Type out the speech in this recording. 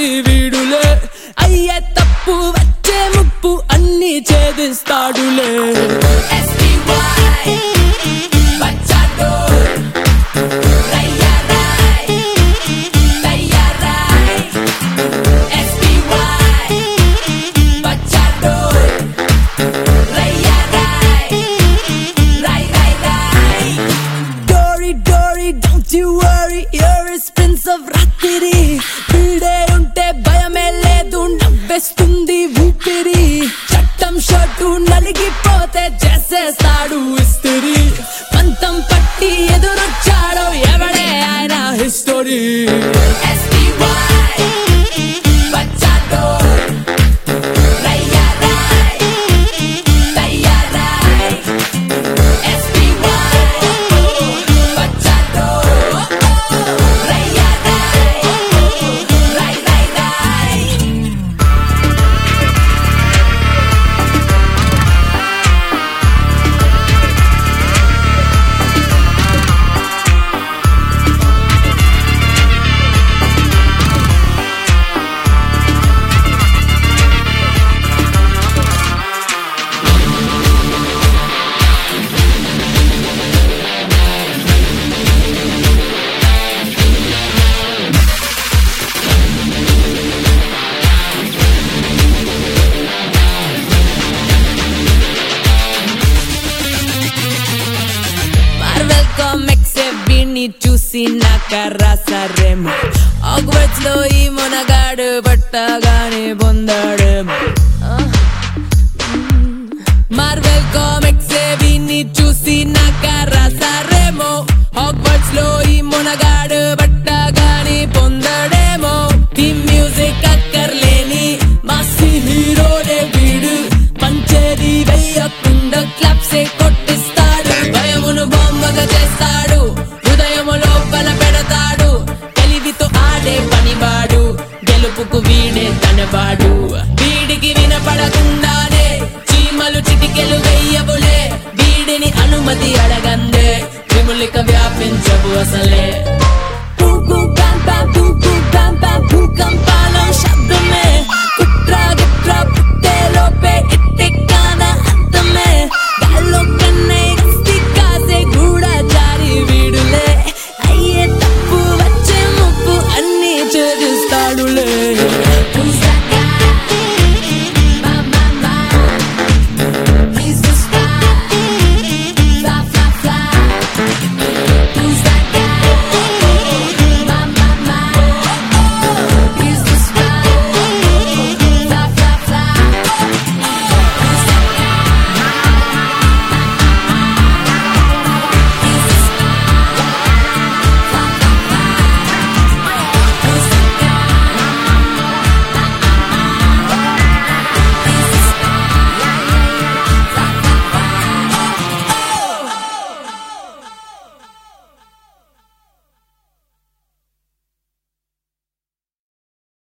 ప్రతి వీడులే అయ్యే తప్పు వచ్చే ముప్పు అన్ని ఛేదిస్తాడులే Dory, Dory, don't you worry, you're a prince of రాత్రి పీడే ఉంటే భయమే లేదు నవ్వేస్తుంది ఊపిరి చట్టం షర్టు నలిగిపోతే చేసేస్తాడు ఇస్తిరి పంతం పట్టి ఎదురొచ్చాడో ఎవడే ఆయన హిస్టరీ మార్వెల్ కామిక్స్ వీణ్ణి చూసి నాక రాసారేమో ఆగ్వర్డ్స్ లో ఈ మునగాడు పట్టగా